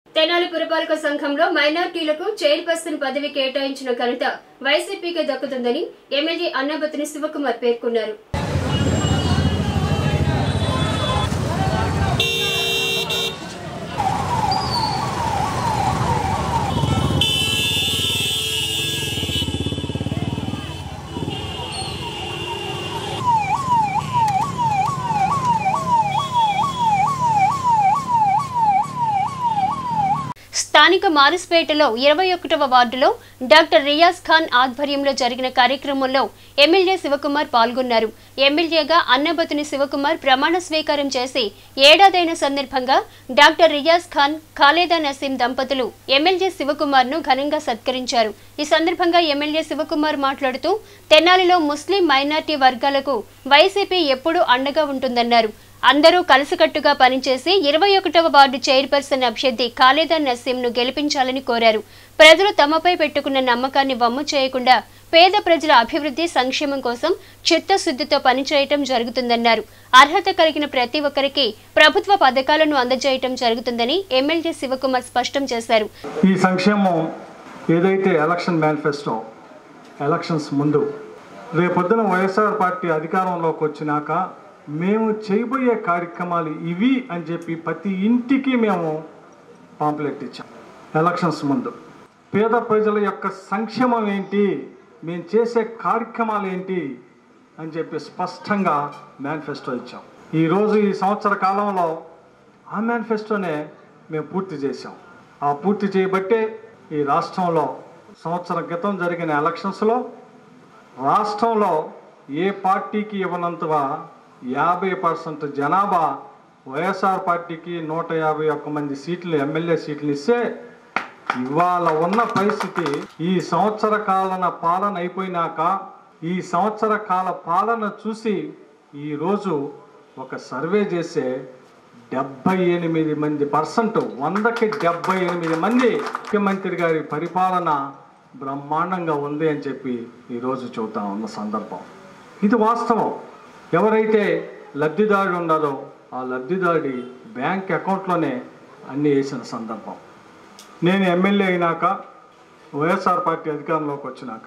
తెనాలి పురపాలక సంఘంలో మైనార్టీలకు చైర్పర్సన్ పదవి కేటాయించిన ఘనత వైసీపీకి దక్కుతుందని ఎమ్మెల్యే అన్నబతిని శివకుమార్ పేర్కొన్నారు స్థానిక మారిస్పేటలో ఇరవై ఒకటవ వార్డులో డాక్టర్ రియాజ్ ఖాన్ ఆధ్వర్యంలో జరిగిన కార్యక్రమంలో ఎమ్మెల్యే శివకుమార్ పాల్గొన్నారు ఎమ్మెల్యేగా అన్నబతుని శివకుమార్ ప్రమాణ స్వీకారం చేసి ఏడాదైన సందర్భంగా డాక్టర్ రియాజ్ ఖాన్ ఖాలేదా నసీం దంపతులు ఎమ్మెల్యే శివకుమార్ ను ఘనంగా సత్కరించారు ఈ సందర్భంగా ఎమ్మెల్యే శివకుమార్ మాట్లాడుతూ తెనాలిలో ముస్లిం మైనార్టీ వర్గాలకు వైసీపీ ఎప్పుడూ అండగా ఉంటుందన్నారు అందరూ కలిసికట్టుగా పనిచేసి ఇరవై ఒకటవ వార్డు చైర్పర్సన్ అభ్యర్థి ఖాళీదా నసీంను గెలిపించాలని కోరారు ప్రజలు తమపై పెట్టుకున్న నమ్మకాన్ని వమ్ము చేయకుండా పేద ప్రజల అభివృద్ధి సంక్షేమం కోసం చిత్తశుద్ధితో పనిచేయటం జరుగుతుందన్నారు అర్హత కలిగిన ప్రతి ఒక్కరికి ప్రభుత్వ పథకాలను అందజేయటం జరుగుతుందని ఎమ్మెల్యే శివకుమార్ స్పష్టం చేశారు ఈ సంక్షేమం ఏదైతే ఎలక్షన్ మేనిఫెస్టో ఎలక్షన్స్ ముందు రేపొద్దున వైఎస్ఆర్ పార్టీ అధికారంలోకి వచ్చినాక మేము చేయబోయే కార్యక్రమాలు ఇవి అని చెప్పి ప్రతి ఇంటికి మేము పాంప్లెట్ ఇచ్చాం ఎలక్షన్స్ ముందు పేద ప్రజల యొక్క సంక్షేమం ఏంటి మేము చేసే కార్యక్రమాలు ఏంటి అని చెప్పి స్పష్టంగా మేనిఫెస్టో ఇచ్చాం ఈరోజు ఈ సంవత్సర కాలంలో ఆ మేనిఫెస్టోనే మేము పూర్తి చేసాం ఆ పూర్తి చేయబట్టే ఈ రాష్ట్రంలో సంవత్సరం క్రితం జరిగిన ఎలక్షన్స్లో రాష్ట్రంలో ఏ పార్టీకి ఇవ్వనంతగా యాభై పర్సెంట్ జనాభా వైఎస్ఆర్ పార్టీకి నూట యాభై ఒక్క మంది సీట్లు ఎమ్మెల్యే సీట్లు ఇస్తే ఇవాళ ఉన్న పరిస్థితి ఈ సంవత్సర కాలన పాలన అయిపోయినాక ఈ సంవత్సర కాల పాలన చూసి ఈరోజు ఒక సర్వే చేసే డెబ్బై ఎనిమిది మంది పర్సెంట్ వందకి డెబ్బై ఎనిమిది మంది ముఖ్యమంత్రి గారి పరిపాలన బ్రహ్మాండంగా ఉంది అని చెప్పి ఈరోజు చూద్దాం ఉన్న సందర్భం ఇది వాస్తవం ఎవరైతే లబ్ధిదారుడు ఉన్నారో ఆ లబ్ధిదారుడి బ్యాంక్ అకౌంట్లోనే అన్నీ వేసిన సందర్భం నేను ఎమ్మెల్యే అయినాక వైఎస్ఆర్ పార్టీ అధికారంలోకి వచ్చినాక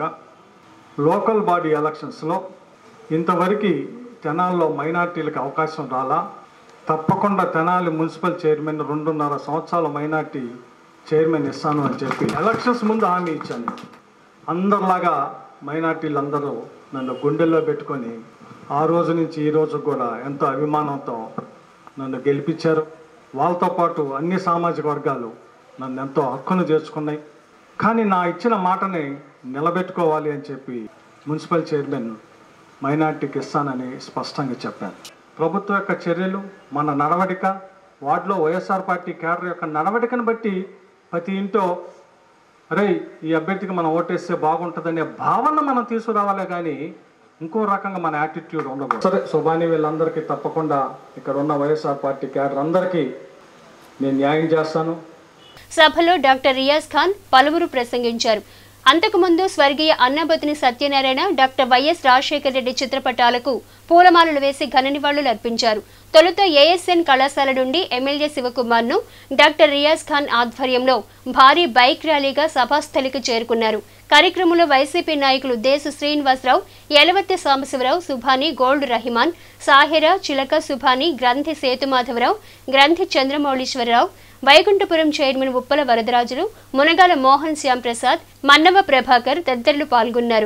లోకల్ బాడీ ఎలక్షన్స్లో ఇంతవరకు తెనాల్లో మైనార్టీలకు అవకాశం రాలా తప్పకుండా తెనాలి మున్సిపల్ చైర్మన్ రెండున్నర సంవత్సరాల మైనార్టీ చైర్మన్ ఇస్తాను అని చెప్పి ఎలక్షన్స్ ముందు హామీ ఇచ్చాను అందరిలాగా మైనార్టీలు అందరూ నన్ను గుండెల్లో పెట్టుకొని ఆ రోజు నుంచి ఈ రోజు కూడా ఎంతో అభిమానంతో నన్ను గెలిపించారు వాళ్ళతో పాటు అన్ని సామాజిక వర్గాలు నన్ను ఎంతో హక్కును చేర్చుకున్నాయి కానీ నా ఇచ్చిన మాటని నిలబెట్టుకోవాలి అని చెప్పి మున్సిపల్ చైర్మన్ మైనార్టీకి ఇస్తానని స్పష్టంగా చెప్పాను ప్రభుత్వం యొక్క చర్యలు మన నడవడిక వార్డులో వైఎస్ఆర్ పార్టీ కేడర్ యొక్క నడవడికను బట్టి ప్రతి ఇంటో అరే ఈ అభ్యర్థికి మనం ఓటేస్తే బాగుంటుందనే భావన మనం తీసుకురావాలే కానీ ఇంకో రకంగా మన యాటిట్యూడ్ ఉండకూడదు సరే సుబాని వీళ్ళందరికీ తప్పకుండా ఇక్కడ ఉన్న వైఎస్ఆర్ పార్టీ కేడర్ అందరికీ నేను న్యాయం చేస్తాను సభలో డాక్టర్ రియాజ్ ఖాన్ పలువురు ప్రసంగించారు అంతకుముందు స్వర్గీయ అన్నబతిని సత్యనారాయణ డాక్టర్ వైఎస్ రాజశేఖర రెడ్డి చిత్రపటాలకు పూలమాలలు వేసి ఘన నివాళులు అర్పించారు తొలుత ఏఎస్ఎన్ కళాశాల నుండి ఎమ్మెల్యే శివకుమార్ ను డాక్టర్ రియాజ్ ఖాన్ ఆధ్వర్యంలో భారీ బైక్ ర్యాలీగా సభాస్థలికి చేరుకున్నారు కార్యక్రమంలో వైసీపీ నాయకులు దేశు శ్రీనివాసరావు యలవత్తి సాంబశివరావు సుభాని గోల్డ్ రహిమాన్ సాహెర చిలక సుభాని గ్రంథి సేతుమాధవరావు గ్రంథి చంద్రమౌళీశ్వరరావు వైకుంఠపురం చైర్మన్ ఉప్పల వరదరాజులు మునగాల మోహన్ శ్యామ్ ప్రసాద్ మన్నవ ప్రభాకర్ తదితరులు పాల్గొన్నారు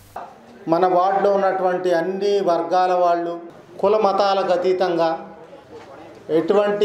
మన వార్డులో ఉన్నటువంటి అన్ని వర్గాల వాళ్ళు కుల మతాలకు అతీతంగా ఎటువంటి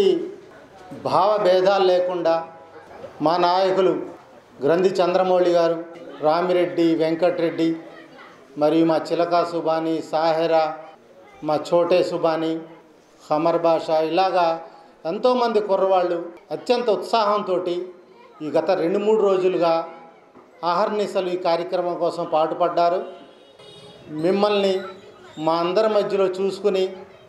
భావ భేదాలు లేకుండా మా నాయకులు గ్రంథి చంద్రమౌళి గారు రామిరెడ్డి వెంకటరెడ్డి మరియు మా చిలకా సుబాని సాహెరా మా చోటే సుబాని ఖమర్ భాష ఇలాగా ఎంతోమంది కుర్రవాళ్ళు అత్యంత ఉత్సాహంతో ఈ గత రెండు మూడు రోజులుగా ఆహర్నిశలు ఈ కార్యక్రమం కోసం పాటుపడ్డారు మిమ్మల్ని మా అందరి మధ్యలో చూసుకుని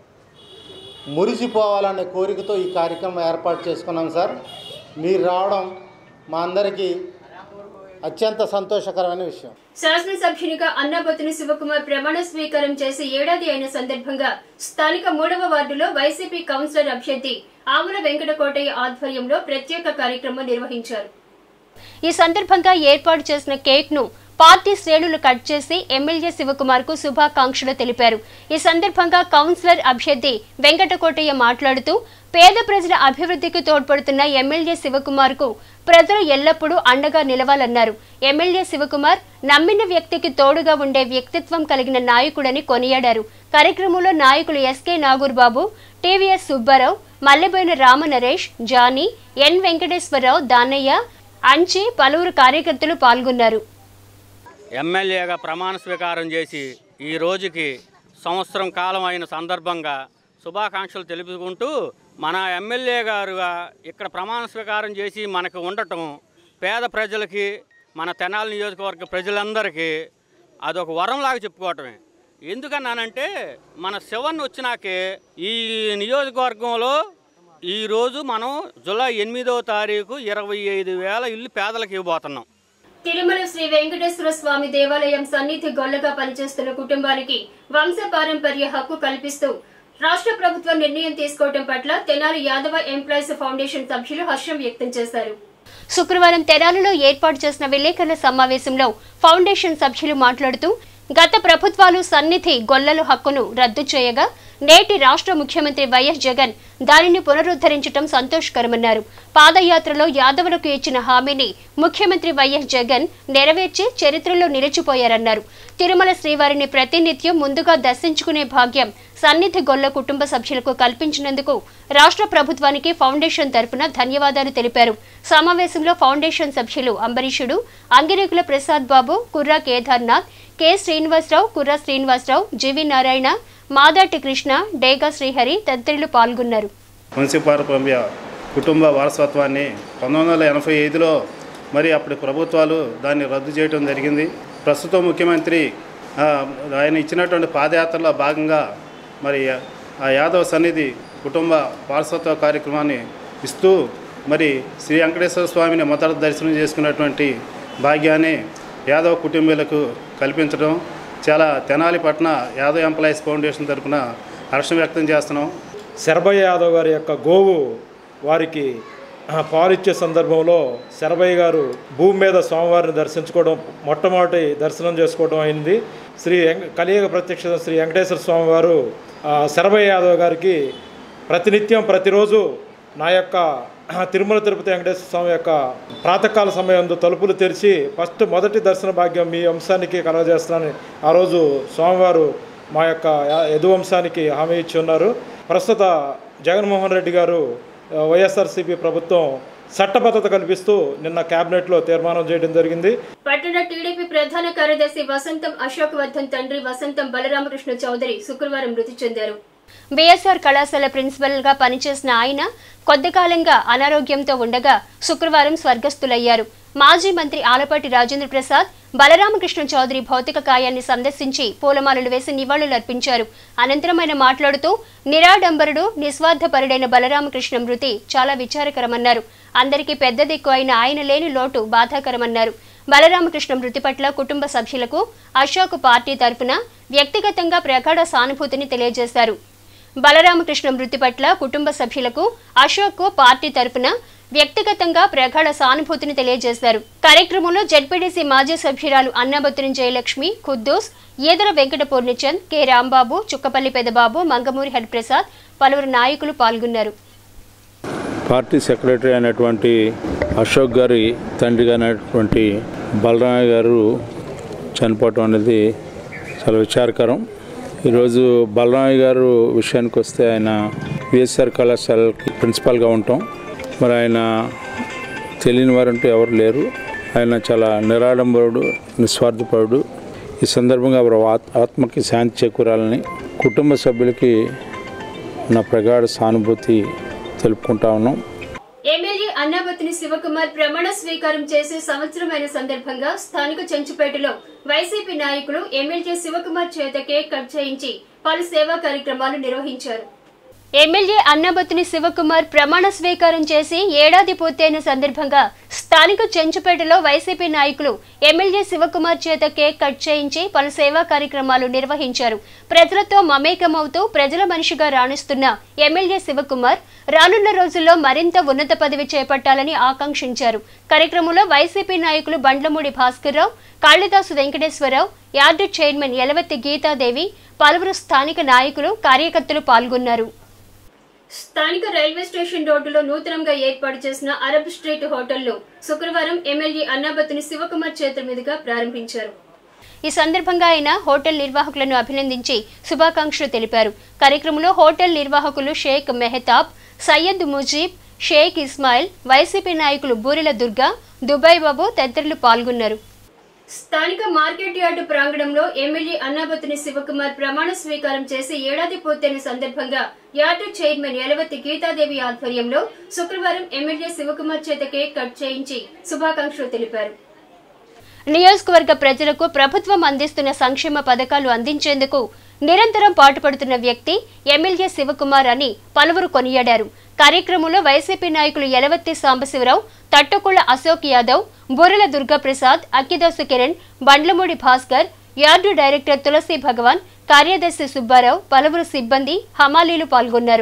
మురిసిపోవాలనే కోరికతో ఈ కార్యక్రమం ఏర్పాటు చేసుకున్నాం సార్ మీరు రావడం మా అందరికీ అత్యంత సంతోషకరమైన విషయం శాసనసభ్యునిగా అన్నాబతుని శివకుమార్ ప్రమాణ స్వీకారం చేసి ఏడాది అయిన సందర్భంగా స్థానిక మూడవ వార్డులో వైసీపీ కౌన్సిలర్ అభ్యర్థి ఆవుల వెంకటకోటయ్య ఆధ్వర్యంలో ప్రత్యేక కార్యక్రమం నిర్వహించారు ఈ సందర్భంగా ఏర్పాటు చేసిన కేక్ ను పార్టీ శ్రేణులు కట్ చేసి ఎమ్మెల్యే శివకుమార్ కు శుభాకాంక్షలు తెలిపారు ఈ సందర్భంగా కౌన్సిలర్ అభ్యర్థి వెంకటకోటయ్య మాట్లాడుతూ పేద ప్రజల అభివృద్ధికి తోడ్పడుతున్న ఎమ్మెల్యే శివకుమార్ కు ప్రజలు ఎల్లప్పుడూ అండగా నిలవాలన్నారు ఎమ్మెల్యే శివకుమార్ నమ్మిన వ్యక్తికి తోడుగా ఉండే వ్యక్తిత్వం కలిగిన నాయకుడని కొనియాడారు కార్యక్రమంలో నాయకులు SK Nagoor Babu TVS Subbarao Malleboina Rama Naresh Jani N Venkateswararao Danayya Anchi పలువురు కార్యకర్తలు పాల్గొన్నారు ఎమ్మెల్యేగా ప్రమాణ స్వీకారం చేసి ఈ రోజుకి సంవత్సరం కాలం అయిన సందర్భంగా శుభాకాంక్షలు తెలుపుకుంటూ మన ఎమ్మెల్యే గారుగా ఇక్కడ ప్రమాణ స్వీకారం చేసి మనకు ఉండటం పేద ప్రజలకి మన తెనాలి నియోజకవర్గ ప్రజలందరికీ అదొక వరంలాగా చెప్పుకోవటమే ఎందుకన్నానంటే మన శివన్ వచ్చినాకే ఈ నియోజకవర్గంలో ఈరోజు మనం జూలై ఎనిమిదో తారీఖు ఇరవై ఐదు వేల ఇల్లు పేదలకు ఇవ్వబోతున్నాం తిరుమల శ్రీ వెంకటేశ్వర స్వామి దేవాలయం సన్నిధి గొల్లగా పనిచేస్తున్న కుటుంబానికి వంశ పారంపర్య హక్కు కల్పిస్తూ రాష్ట్ర ప్రభుత్వం నిర్ణయం తీసుకోవడం పట్ల తెనాలి యాదవ ఎంప్లాయీస్ ఫౌండేషన్ సభ్యులు హర్షం వ్యక్తం చేశారు శుక్రవారం తెనాలిలో ఏర్పాటు చేసిన విలేకరుల సమావేశంలో ఫౌండేషన్ సభ్యులు మాట్లాడుతూ గత ప్రభుత్వాలు సన్నిధి గొల్లల హక్కును రద్దు చేయగా నేటి రాష్ట్ర ముఖ్యమంత్రి వైఎస్ జగన్ దానిని పునరుద్ధరించడం సంతోషకరమన్నారు పాదయాత్రలో యాదవులకు ఇచ్చిన హామీని ముఖ్యమంత్రి వైఎస్ జగన్ నెరవేర్చి చరిత్రలో నిలిచిపోయారన్నారు తిరుమల శ్రీవారిని ప్రతినిత్యం ముందుగా దర్శించుకునే భాగ్యం సన్నిధి గొల్ల కుటుంబ సభ్యులకు కల్పించినందుకు రాష్ట్ర ప్రభుత్వానికి ఫౌండేషన్ తరపున ధన్యవాదాలు తెలిపారు సమావేశంలో ఫౌండేషన్ సభ్యులు అంబరీషుడు అంగిరేకుల ప్రసాద్ బాబు కుర్రా కేదార్నాథ్ కె శ్రీనివాసరావు కుర్రా శ్రీనివాసరావు జీవి నారాయణ మాదాటి కృష్ణ డేగా శ్రీహరి తదితరులు పాల్గొన్నారు వంశపారపర్య కుటుంబ వారసత్వాన్ని పంతొమ్మిది వందల ఎనభై ఐదులో మరి అప్పటి ప్రభుత్వాలు దాన్ని రద్దు చేయడం జరిగింది ప్రస్తుతం ముఖ్యమంత్రి ఆ, ఆయన ఇచ్చినటువంటి పాదయాత్రలో భాగంగా మరి ఆ యాదవ సన్నిధి కుటుంబ వారసత్వ కార్యక్రమాన్ని ఇస్తూ మరి శ్రీ వెంకటేశ్వర స్వామిని మొదట దర్శనం చేసుకున్నటువంటి భాగ్యాన్ని యాదవ కుటుంబీలకు కల్పించడం చాలా తెనాలి పట్న యాదవ్ ఎంప్లాయీస్ ఫౌండేషన్ తరఫున హర్షం వ్యక్తం చేస్తున్నాం శరభయ్య యాదవ్ గారి యొక్క గోవు వారికి ఆ, పాలిచ్చే సందర్భంలో శరభయ్య గారు భూమి మీద స్వామివారిని దర్శించుకోవడం మొట్టమొదటి దర్శనం చేసుకోవడం అయింది శ్రీ వెంక- కలియుగ ప్రత్యక్ష శ్రీ వెంకటేశ్వర స్వామి వారు ఆ, శరభయ్య యాదవ్ గారికి ప్రతినిత్యం ప్రతిరోజు నా యొక్క ఆ, తిరుమల తిరుపతి వెంకటేశ్వర స్వామి యొక్క ప్రాతకాల సమయంలో తలుపులు తెరిచి ఫస్ట్ మొదటి దర్శన భాగ్యం మీ వంశానికి కలగజేస్తున్నానని ఆ రోజు స్వామివారు మా యొక్క యా- యదు వంశానికి హామీ ఇచ్చి ఉన్నారు ప్రస్తుత జగన్మోహన్ రెడ్డి గారు ఆ, వైఎస్ఆర్సీపీ ప్రభుత్వం చట్టబద్ధత కల్పిస్తూ నిన్న కేబినెట్లో తీర్మానం చేయడం జరిగింది పట్టణ టీడీపీ ప్రధాన కార్యదర్శి వసంతం అశోక్ వర్ధన్ తండ్రి వసంతం బలరామకృష్ణ చౌదరి శుక్రవారం మృతి చెందారు బీఎస్ఆర్ కళాశాల ప్రిన్సిపల్ గా పనిచేసిన ఆయన కొద్ది కాలంగా అనారోగ్యంతో ఉండగా శుక్రవారం స్వర్గస్థులయ్యారు మాజీ మంత్రి ఆలపాటి రాజేంద్ర ప్రసాద్ బలరామకృష్ణ చౌదరి భౌతిక కాయాన్ని సందర్శించి పూలమాలలు వేసి నివాళులర్పించారు అనంతరం ఆయన మాట్లాడుతూ నిరాడంబరుడు నిస్వార్థపరుడైన బలరామకృష్ణ మృతి చాలా విచారకరమన్నారు అందరికీ పెద్ద దిక్కు అయిన ఆయన లేని లోటు బాధాకరమన్నారు బలరామకృష్ణ మృతి పట్ల కుటుంబ సభ్యులకు అశోక్ పార్టీ తరఫున వ్యక్తిగతంగా ప్రగాఢ సానుభూతిని తెలియజేశారు బలరామకృష్ణ మృతి పట్ల కుటుంబ సభ్యులకు అశోక్ పార్టీ తరపున వ్యక్తిగతంగా ప్రగాఢ సానుభూతిని తెలియజేశారు కార్యక్రమంలో జడ్పీడీసీ మాజీ సభ్యురాలు అన్నబత్తుని జయలక్ష్మి ఖుద్దూస్ ఈదర వెంకట పూర్ణచంద్ కె రాంబాబు చుక్కపల్లి పెదబాబు మంగమూరి హరిప్రసాద్ పలువురు నాయకులు పాల్గొన్నారు పార్టీ సెక్రటరీ అయినటువంటి అశోక్ గారి తండ్రిగా అయినటువంటి బలరామయ్య గారు చనిపోవటం అనేది చాలా విచారకరం ఈరోజు బలరామయ్య గారు విషయానికి వస్తే ఆయన విఎస్ఆర్ కళాశాలకి ప్రిన్సిపాల్గా ఉంటాం మరి ఆయన తెలియని వారంటూ ఎవరు లేరు ఆయన చాలా నిరాడంబరుడు నిస్వార్థపరుడు ఈ సందర్భంగా వారి ఆత్- ఆత్మకి శాంతి చేకూరాలని కుటుంబ సభ్యులకి నా ప్రగాఢ సానుభూతి తెలుపుకుంటా ఉన్నాం ఎమ్మెల్యే అన్నాబత్తిని శివకుమార్ ప్రమాణ స్వీకారం చేసే సంవత్సరమైన సందర్భంగా స్థానిక చెంచుపేటలో వైసీపీ నాయకులు ఎమ్మెల్యే శివకుమార్ చేత కేక్ కట్ చేయించి పలు సేవా కార్యక్రమాలు నిర్వహించారు ఎమ్మెల్యే అన్నబత్తుని శివకుమార్ ప్రమాణ స్వీకారం చేసి ఏడాది పూర్తయిన సందర్భంగా స్థానిక చెంచుపేటలో వైసీపీ నాయకులు ఎమ్మెల్యే శివకుమార్ చేత కేక్ కట్ చేయించి పలు సేవా కార్యక్రమాలు నిర్వహించారు ప్రజలతో మమేకమవుతూ ప్రజల మనిషిగా రాణిస్తున్న ఎమ్మెల్యే శివకుమార్ రానున్న రోజుల్లో మరింత ఉన్నత పదవి చేపట్టాలని ఆకాంక్షించారు కార్యక్రమంలో వైసీపీ నాయకులు బండ్లమూడి భాస్కర్రావు కాళిదాసు వెంకటేశ్వరరావు యార్డు చైర్మన్ యలవత్తి గీతాదేవి పలువురు స్థానిక నాయకులు కార్యకర్తలు పాల్గొన్నారు స్థానిక రైల్వే స్టేషన్ రోడ్డులో నూతనంగా ఏర్పాటు చేసిన అరబ్ స్ట్రీట్ హోటల్ను శుక్రవారం ఎమ్మెల్యే అన్నాబత్తుని శివకుమార్ చేతుల మీదుగా ప్రారంభించారు ఈ సందర్భంగా ఆయన హోటల్ నిర్వాహకులను అభినందించి శుభాకాంక్షలు తెలిపారు కార్యక్రమంలో హోటల్ నిర్వాహకులు షేక్ మెహతాబ్ సయ్యద్ ముజీబ్ షేక్ ఇస్మాయిల్ వైసీపీ నాయకులు బూరెల దుర్గా దుబాయ్ బాబు తదితరులు పాల్గొన్నారు స్థానిక మార్కెట్ యార్డు ప్రాంగణంలో ఎమ్మెల్యే అన్నాబత్తుని శివకుమార్ ప్రమాణ స్వీకారం చేసి ఏడాది పూర్తయిన సందర్భంగా యార్డు చైర్మన్ యలవతి గీతాదేవి ఆధ్వర్యంలో శుక్రవారం ఎమ్మెల్యే శివకుమార్ చేత కేక్ కట్ చేయించి శుభాకాంక్షలు తెలిపారు నియోజకవర్గ ప్రజలకు ప్రభుత్వం అందిస్తున్న సంక్షేమ పథకాలు అందించేందుకు నిరంతరం పాటుపడుతున్న వ్యక్తి ఎమ్మెల్యే శివకుమార్ అని పలువురు కొనియాడారు కార్యక్రమంలో వైసీపీ నాయకులు యలవత్తి సాంబశివరావు తట్టకుళ్ల అశోక్ యాదవ్ బుర్రల దుర్గాప్రసాద్ అక్కిదాసు కిరణ్ బండ్లమూడి భాస్కర్ యార్డు డైరెక్టర్ తులసి భగవాన్ కార్యదర్శి సుబ్బారావు పలువురు సిబ్బంది హమాలీలు పాల్గొన్నారు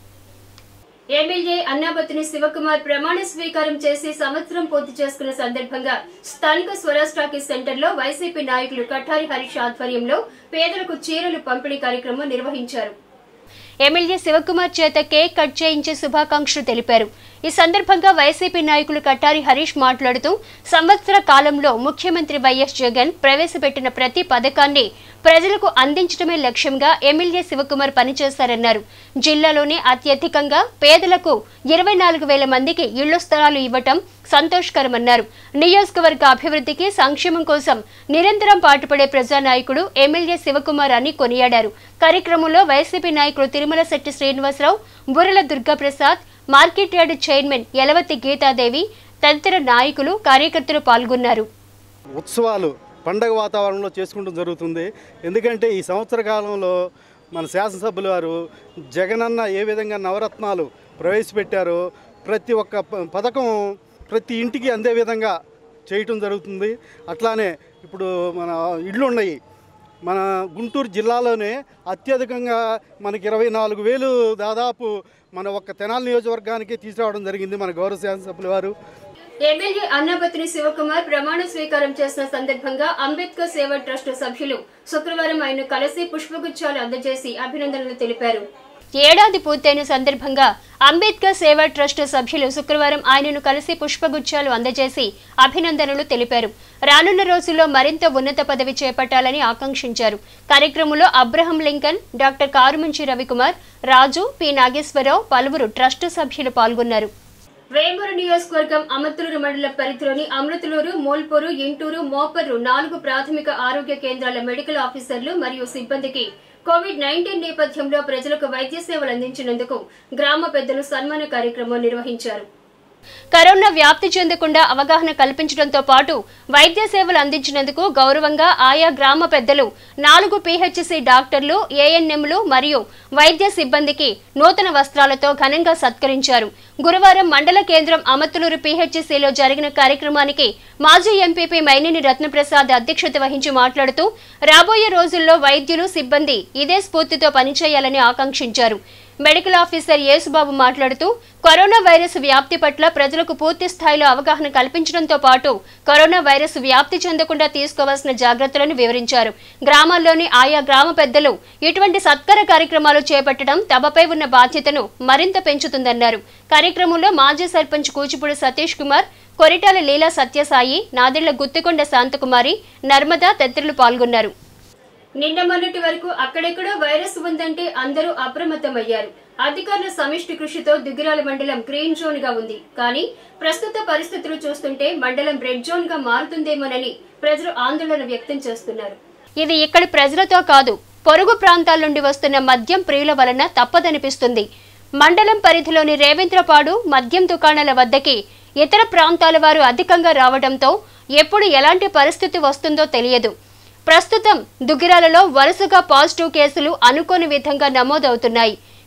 ఎమ్మెల్యే అన్నాబత్తుని శివకుమార్ ప్రమాణ స్వీకారం చేసి సంవత్సరం పూర్తి చేసుకున్న సందర్భంగా స్థానిక స్వరాజ్ టాకీస్ సెంటర్ లో వైసీపీ నాయకులు కఠారి హరీష్ ఆధ్వర్యంలో పేదలకు చీరలు పంపిణీ కార్యక్రమం నిర్వహించారు ఎమ్మెల్యే శివకుమార్ చేత కేక్ కట్ చేయించి శుభాకాంక్షలు తెలిపారు ఈ సందర్భంగా వైసీపీ నాయకులు కట్టారి హరీష్ మాట్లాడుతూ సంవత్సర కాలంలో ముఖ్యమంత్రి వైఎస్ జగన్ ప్రవేశపెట్టిన ప్రతి పథకాన్ని ప్రజలకు అందించడమే లక్ష్యంగా ఎమ్మెల్యే శివకుమార్ పనిచేశారన్నారు జిల్లాలోనే అత్యధికంగా పేదలకు ఇరవై నాలుగు వేల మందికి ఇళ్ల స్థలాలు ఇవ్వటం సంతోషకరమన్నారు నియోజకవర్గ అభివృద్ధికి సంక్షేమం కోసం నిరంతరం పాటుపడే ప్రజానాయకుడు ఎమ్మెల్యే శివకుమార్ అని కొనియాడారు కార్యక్రమంలో వైసీపీ నాయకులు Tirumala Shetty Srinivasarao Burrala Durgaprasad market yard chairman Yalavathi Geetadevi తదితర నాయకులు కార్యకర్తలు పాల్గొన్నారు ఉత్సవాలు పండగ వాతావరణంలో చేసుకుంటూ జరుగుతుంది ఎందుకంటే ఈ సంవత్సర కాలంలో మన శాసనసభ్యులు వారు జగనన్న ఏ విధంగా నవరత్నాలు ప్రవేశపెట్టారో ప్రతి ఒక్క ప- పథకం ప్రతి ఇంటికి అందే విధంగా చేయటం జరుగుతుంది అట్లానే ఇప్పుడు మన ఇళ్ళు ఉన్నాయి మన గుంటూరు జిల్లాలోనే అత్యధికంగా మనకి ఇరవై నాలుగు వేలు దాదాపు మన ఒక్క తెనాలి నియోజకవర్గానికి తీసుకురావడం జరిగింది మన గౌరవ శాసనసభ్యుల వారు ఎమ్మెల్యే అన్నాబత్తిని శివకుమార్ ప్రమాణ స్వీకారం చేసిన సందర్భంగా అంబేద్కర్ సేవా ట్రస్ట్ సభ్యులు శుక్రవారం ఆయన కలిసి పుష్పగుచ్చాలు అందజేసి అభినందనలు తెలిపారు ఏడాది పూర్తయిన సందర్భంగా అంబేద్కర్ సేవా ట్రస్ట్ సభ్యులు శుక్రవారం ఆయనను కలిసి పుష్పగుచ్చాలు అందజేసి అభినందనలు తెలిపారు రానున్న రోజుల్లో మరింత ఉన్నత పదవి చేపట్టాలని ఆకాంక్షించారు కార్యక్రమంలో Abraham Lincoln doctor Karumanchi Ravikumar Raju P Nageswararao పలువురు ట్రస్ట్ సభ్యులు పాల్గొన్నారు వేమూరు నియోజకవర్గం అమర్తులూరు మండల పరిధిలోని అమృతలూరు మోల్పూరు ఇంటూరు మోపర్రు నాలుగు ప్రాథమిక ఆరోగ్య కేంద్రాల మెడికల్ ఆఫీసర్లు మరియు సిబ్బందికి కోవిడ్ నైన్టీన్ నేపథ్యంలో ప్రజలకు వైద్య సేవలు అందించినందుకు గ్రామ పెద్దలు సన్మాన కార్యక్రమం నిర్వహించారు కరోనా వ్యాప్తి చెందకుండా అవగాహన కల్పించడంతో పాటు వైద్య సేవలు అందించినందుకు గౌరవంగా ఆయా గ్రామ పెద్దలు నాలుగు పీహెచ్సి డాక్టర్లు ఏఎన్ఎంలు మరియు వైద్య సిబ్బందికి నూతన వస్త్రాలతో ఘనంగా సత్కరించారు గురువారం మండల కేంద్రం అమతులూరు పీహెచ్సిలో జరిగిన కార్యక్రమానికి మాజీ ఎంపీపీ మైనేని రత్నప్రసాద్ అధ్యక్షత వహించి మాట్లాడుతూ రాబోయే రోజుల్లో వైద్యులు సిబ్బంది ఇదే స్ఫూర్తితో పనిచేయాలని ఆకాంక్షించారు మెడికల్ ఆఫీసర్ యేసుబాబు మాట్లాడుతూ కరోనా వైరస్ వ్యాప్తి పట్ల ప్రజలకు పూర్తి స్థాయిలో అవగాహన కల్పించడంతో పాటు కరోనా వైరస్ వ్యాప్తి చెందకుండా తీసుకోవాల్సిన జాగ్రత్తలను వివరించారు గ్రామాల్లోని ఆయా గ్రామ పెద్దలు ఇటువంటి సత్కర కార్యక్రమాలు చేపట్టడం తమపై ఉన్న బాధ్యతను మరింత పెంచుతుందన్నారు కార్యక్రమంలో మాజీ సర్పంచ్ కూచిపూడి సతీష్ కుమార్ కొరిటాల లీలా సత్యసాయి నాదెళ్ల గుత్తికొండ శాంతకుమారి నర్మదా తదితరులు పాల్గొన్నారు నిన్న మొన్నటి వరకు అక్కడెక్కడో వైరస్ ఉందంటే అందరూ అప్రమత్తమయ్యారు అధికారుల సమిష్టి కృషితో దుగ్గిరాల మండలం గ్రీన్ జోన్ గా ఉంది కానీ ప్రస్తుత పరిస్థితులు చూస్తుంటే మండలం రెడ్ జోన్ గా మారుతుందేమోనని ప్రజలు ఆందోళన వ్యక్తం చేస్తున్నారు ఇది ఇక్కడి ప్రజలతో కాదు పొరుగు ప్రాంతాల నుండి వస్తున్న మద్యం ప్రియుల వలన తప్పదనిపిస్తుంది మండలం పరిధిలోని రేవేంద్రపాడు మద్యం దుకాణాల వద్దకి ఇతర ప్రాంతాల వారు అధికంగా రావడంతో ఎప్పుడు ఎలాంటి పరిస్థితి వస్తుందో తెలియదు ప్రస్తుతం దుగ్గిరాలలో వరుసగా పాజిటివ్ కేసులు అనుకోని విధంగా నమోదవుతున్నాయి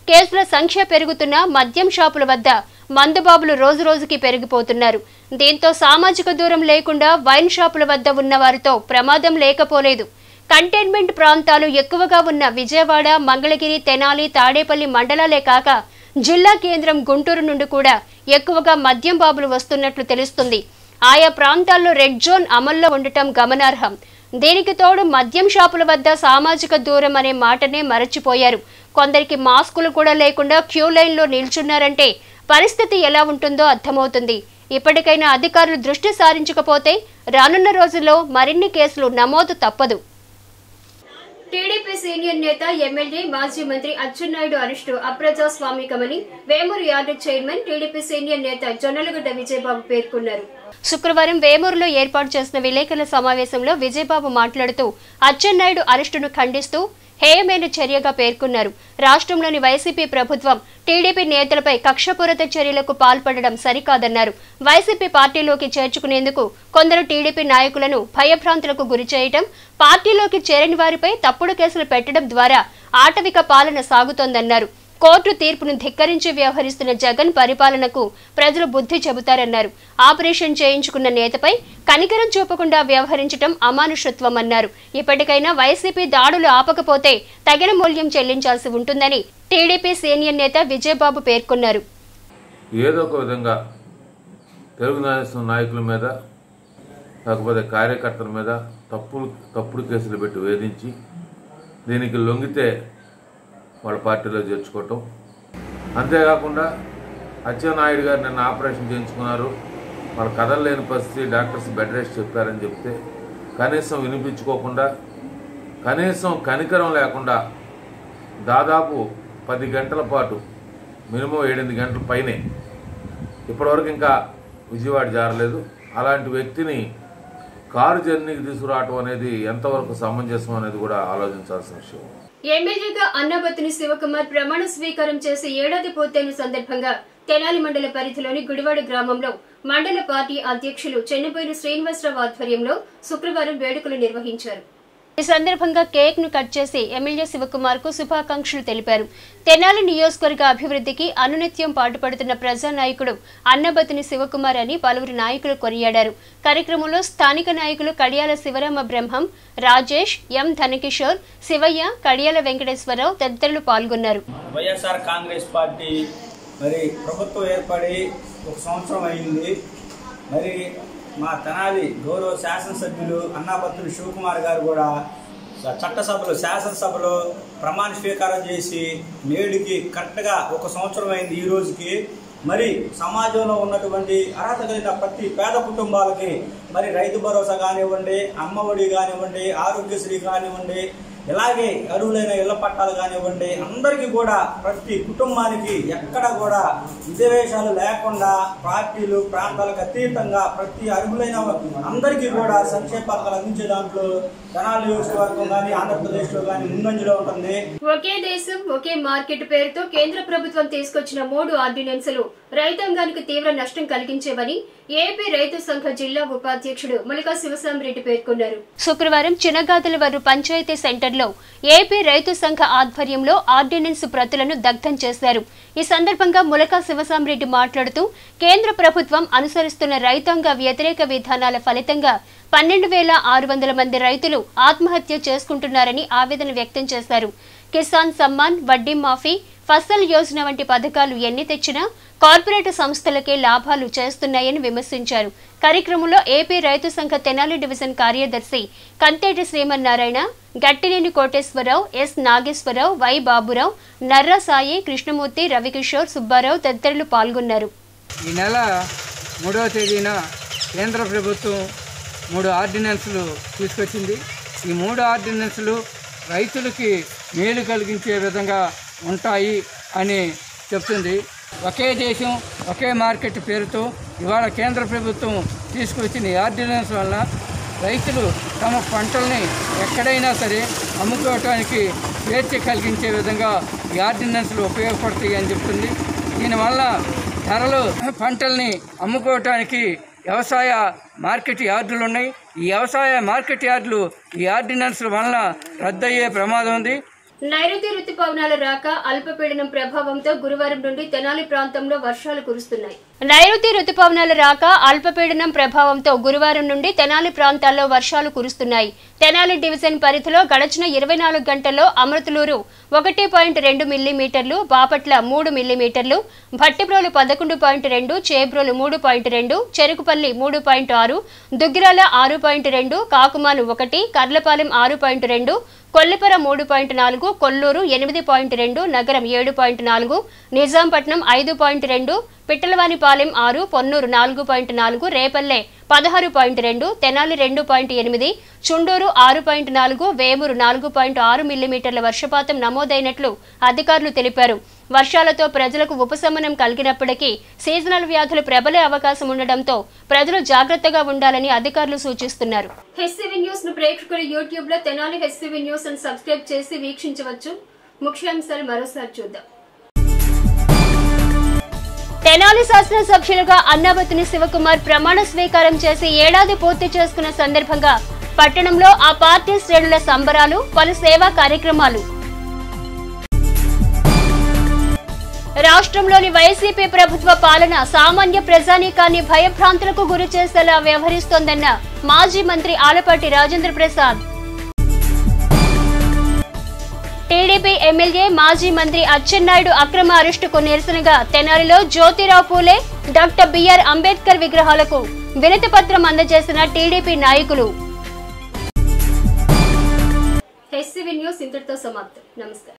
కేసుల సంఖ్య పెరుగుతున్న మద్యం షాపుల వద్ద మందుబాబులు రోజు రోజుకి పెరిగిపోతున్నారు దీంతో సామాజిక దూరం లేకుండా వైన్ షాపుల వద్ద ఉన్న వారితో ప్రమాదం లేకపోలేదు కంటైన్మెంట్ ప్రాంతాలు ఎక్కువగా ఉన్న విజయవాడ మంగళగిరి తెనాలి తాడేపల్లి మండలాలే కాక జిల్లా కేంద్రం గుంటూరు నుండి కూడా ఎక్కువగా మద్యం బాబులు వస్తున్నట్లు తెలుస్తుంది ఆయా ప్రాంతాల్లో రెడ్ జోన్ అమల్లో ఉండటం గమనార్హం దీనికి తోడు మద్యం షాపుల వద్ద సామాజిక దూరం అనే మాటనే మరచిపోయారు కొందరికి మాస్కులు కూడా లేకుండా క్యూ లైన్లో నిల్చున్నారంటే పరిస్థితి ఎలా ఉంటుందో అర్థమవుతుంది ఇప్పటికైనా అధికారులు దృష్టి సారించకపోతే రానున్న రోజుల్లో మరిన్ని కేసులు నమోదు తప్పదు టీడీపీ సీనియర్ నేత ఎమ్మెల్యే మాజీ మంత్రి అచ్చెన్నాయుడు అరెస్టు అప్రజాస్వామికమని Vemuru yard chairman TDP senior నేత జొన్నలగడ్డ విజయబాబు పేర్కొన్నారు శుక్రవారం వేమూరులో ఏర్పాటు చేసిన విలేకరుల సమావేశంలో విజయబాబు మాట్లాడుతూ అచ్చెన్నాయుడు అరెస్టును ఖండిస్తూ హేయమైన చర్యగా పేర్కొన్నారు రాష్ట్రంలోని వైసీపీ ప్రభుత్వం టీడీపీ నేతలపై కక్షపూరిత చర్యలకు పాల్పడడం సరికాదన్నారు వైసీపీ పార్టీలోకి చేర్చుకునేందుకు కొందరు టీడీపీ నాయకులను భయభ్రాంతులకు గురి చేయటం పార్టీలోకి చేరని వారిపై తప్పుడు కేసులు పెట్టడం ద్వారా ఆటవిక పాలన సాగుతోందన్నారు కోర్టు తీర్పును ధిక్కరించి వ్యవహరిస్తున్న జగన్ పరిపాలనకు ప్రజలు బుద్ధి చెబుతారన్నారు ఆపరేషన్ చేయించుకున్న నేతపై కనికరం చూపకుండా వ్యవహరించడం అమానుషత్వమన్నారు ఇప్పటికైనా వైసీపీ దాడులు ఆపకపోతే తగిన మూల్యం చెల్లించాల్సి ఉంటుందని టీడీపీ సీనియర్ నేత విజయబాబు పేర్కొన్నారు ఏదో ఒక విధంగా తెలుగుదేశం నాయకుల మీద లేకపోతే కార్యకర్తల మీద తప్పుడు తప్పుడు కేసులు పెట్టి వేధించి దీనికి లొంగితే వాళ్ళ పార్టీలో చేర్చుకోవటం అంతేకాకుండా అచ్చెన్నాయుడు గారు నిన్న ఆపరేషన్ చేయించుకున్నారు వాళ్ళ కదలలేని పరిస్థితి డాక్టర్స్ బెడ్ రెస్ట్ చెప్పారని చెప్తే కనీసం వినిపించుకోకుండా కనీసం కనికరం లేకుండా దాదాపు పది గంటల పాటు మినిమం ఏడెనిమిది గంటల పైనే ఇప్పటివరకు ఇంకా విజయవాడ జారలేదు అలాంటి వ్యక్తిని కారు జర్నీకి తీసుకురావటం అనేది ఎంతవరకు సమంజసం అనేది కూడా ఆలోచించాల్సిన విషయం ఎమ్మెల్యేగా అన్నబత్తుని శివకుమార్ ప్రమాణ స్వీకారం చేసి ఏడాది పూర్తయిన సందర్భంగా తెనాలి మండల పరిధిలోని గుడివాడ గ్రామంలో మండల పార్టీ అధ్యక్షులు చెన్నబోయిన శ్రీనివాసరావు ఆధ్వర్యంలో శుక్రవారం వేడుకలు నిర్వహించారు ఈ సందర్భంగా కేక్ ను కట్ చేసి ఎమ్మెల్యే శివకుమార్ కు శుభాకాంక్షలు తెలిపారు తెనాలి నియోజకవర్గ అభివృద్ధికి అనునిత్యం పాటుపడుతున్న ప్రజానాయకుడు అన్నబతిని శివకుమార్ అని పలువురు నాయకులు కొనియాడారు కార్యక్రమంలో స్థానిక నాయకులు కడియాల శివరామ బ్రహ్మం రాజేష్ ఎం ధనకిషోర్ శివయ్య కడియాల వెంకటేశ్వరరావు తదితరులు పాల్గొన్నారు వైఎస్ఆర్ కాంగ్రెస్ పార్టీ మరి ప్రభుత్వం ఏర్పడి ఒక సంవత్సరం అయింది మరి మా తెనాలి గౌరవ శాసనసభ్యులు అన్నాపత్రులు శివకుమార్ గారు కూడా స- చట్టసభలో శాసనసభలో ప్రమాణ స్వీకారం చేసి నేడుకి కరెక్ట్గా ఒక సంవత్సరం అయింది ఈ రోజుకి మరి సమాజంలో ఉన్నటువంటి అర్హత కలిగిన ప్రతి పేద కుటుంబాలకి మరి రైతు భరోసా కానివ్వండి అమ్మఒడి కానివ్వండి ఆరోగ్యశ్రీ కానివ్వండి ఇలాగే అరువులైన ఇళ్ల పట్టాలు కానివ్వండి అందరికీ కూడా ప్రతి కుటుంబానికి ఎక్కడ కూడా విద్వేషాలు లేకుండా పార్టీలు ప్రాంతాలకు అతీతంగా ప్రతి అర్హులైన అందరికీ కూడా సంక్షేమ పథకాలు అందించే దాంట్లో తెనాలి నియోజకవర్గం కానీ ఆంధ్రప్రదేశ్లో కానీ ముందంజలో ఉంటుంది ఒకే దేశం ఒకే మార్కెట్ పేరుతో కేంద్ర ప్రభుత్వం తీసుకొచ్చిన మూడు ఆర్డినెన్సులు రైతాంగానికి తీవ్ర నష్టం కలిగించేవని ఏపీ రైతు సంఘ జిల్లా ఉపాధ్యక్షుడు ములకా శివసాంరెడ్డి పేర్కొన్నారు శుక్రవారం చినగాదల వారు పంచాయతీ సెంటర్లో ఏపీ రైతు సంఘ ఆధ్వర్యంలో ఆర్డినెన్స్ ప్రతులను దగ్ధం చేశారు ఈ సందర్భంగా ములకా శివసాంరెడ్డి మాట్లాడుతూ కేంద్ర ప్రభుత్వం అనుసరిస్తున్న రైతాంగ వ్యతిరేక విధానాల ఫలితంగా పన్నెండు వేల ఆరు వందల మంది రైతులు ఆత్మహత్య చేసుకుంటున్నారని ఆవేదన వ్యక్తం చేశారు కిసాన్ సమ్మాన్ వడ్డీ మాఫీ ఫసల్ యోజన వంటి పథకాలు ఎన్ని తెచ్చినా కార్పొరేట్ సంస్థలకే లాభాలు చేస్తున్నాయని విమర్శించారు కార్యక్రమంలో ఏపీ రైతు సంఘ తెనాలి డివిజన్ కార్యదర్శి కంతేటి శ్రీమన్నారాయణ గట్టినేని కోటేశ్వరరావు ఎస్ నాగేశ్వరరావు వై బాబురావు నర్రా సాయి కృష్ణమూర్తి రవికిషోర్ సుబ్బారావు తదితరులు పాల్గొన్నారు ఈ నెల మూడవ తేదీన కేంద్ర ప్రభుత్వం మూడు ఆర్డినెన్స్లు తీసుకొచ్చింది ఈ మూడు ఆర్డినెన్స్లు రైతులకి మేలు కలిగించే విధంగా ఉంటాయి అని చెప్తుంది ఒకే దేశం ఒకే మార్కెట్ పేరుతో ఇవాళ కేంద్ర ప్రభుత్వం తీసుకొచ్చిన ఈ ఆర్డినెన్స్ వల్ల రైతులు తమ పంటల్ని ఎక్కడైనా సరే అమ్ముకోవటానికి స్వేచ్ఛ కలిగించే విధంగా ఈ ఆర్డినెన్స్లు ఉపయోగపడతాయి అని చెప్తుంది దీనివల్ల ధరలు పంటల్ని అమ్ముకోవటానికి వ్యవసాయ మార్కెట్ యార్డులు ఉన్నాయి ఈ వ్యవసాయ మార్కెట్ యార్డులు ఈ ఆర్డినెన్స్ వలన రద్దయ్యే ప్రమాదం ఉంది నైరుతి రుతుపవనాల రాక అల్పపీడనం ప్రభావంతో గురువారం నుండి తెనాలి ప్రాంతంలో వర్షాలు కురుస్తున్నాయి నైరుతి రుతుపవనాల రాక అల్పపీడనం ప్రభావంతో గురువారం నుండి తెనాలి ప్రాంతాల్లో వర్షాలు కురుస్తున్నాయి తెనాలి డివిజన్ పరిధిలో గడచిన ఇరవై నాలుగు గంటల్లో అమృతలూరు ఒకటి పాయింట్ రెండు మిల్లీమీటర్లు బాపట్ల మూడు మిల్లీమీటర్లు భట్టిప్రోలు పదకొండు పాయింట్ రెండు చేబ్రోలు మూడు పాయింట్ రెండు చెరుకుపల్లి మూడు పాయింట్ ఆరు దుగ్గిరాల ఆరు పాయింట్ రెండు కాకుమాను ఒకటి కర్లపాలెం ఆరు పాయింట్ రెండు కొల్లిపర మూడు పాయింట్ నాలుగు కొల్లూరు ఎనిమిది పాయింట్ రెండు నగరం ఏడు పాయింట్ నాలుగు నిజాంపట్నం ఐదు పాయింట్ రెండు పిట్టలవానిపాలెం ఆరు పొన్నూరు నాలుగు పాయింట్ నాలుగు రేపల్లె పదహారు పాయింట్ రెండు తెనాలి రెండు పాయింట్ ఎనిమిది చుండూరు ఆరు పాయింట్ నాలుగు వేమూరు నాలుగు పాయింట్ ఆరు మిల్లీమీటర్ల వర్షపాతం నమోదైనట్లు అధికారులు తెలిపారు వర్షాలతో ప్రజలకు ఉపశమనం కలిగినప్పటికీ సీజనల్ వ్యాధులు ప్రబలే అవకాశం ఉండడంతో ప్రజలు జాగ్రత్తగా ఉండాలని అధికారులు సూచిస్తున్నారు హెచ్సివి న్యూస్ ను ప్రేక్షకులు యూట్యూబ్ లో తెనాలి హెచ్సివి న్యూస్ అని సబ్స్క్రైబ్ చేసి వీక్షించవచ్చు ముఖ్యాంశాలు మరోసారి చూద్దాం తెనాలి శాసనసభ్యులుగా అన్నాబతిని శివకుమార్ ప్రమాణ స్వీకారం చేసి ఏడాది పూర్తి చేసుకున్న సందర్భంగా పట్టణంలో ఆ పార్టీ శ్రేణుల సంబరాలు పలు సేవా కార్యక్రమాలు రాష్ట్రంలోని వైసీపీ ప్రభుత్వ పాలన సామాన్య ప్రజానీకాన్ని భయభ్రాంతులకు గురి చేసేలా వ్యవహరిస్తోందన్న మాజీ మంత్రి ఆలపాటి రాజేంద్ర ప్రసాద్ టీడీపీ ఎమ్మెల్యే మాజీ మంత్రి అచ్చెన్నాయుడు అక్రమ అరెస్టుకు నిరసనగా తెనాలిలో జ్యోతిరావు పూలే డాక్టర్ బిఆర్ అంబేద్కర్ విగ్రహాలకు వినతి పత్రం అందజేసిన టీడీపీ నాయకులు హెచ్సివి న్యూస్ ఇంతటితో సమాప్తం నమస్కారం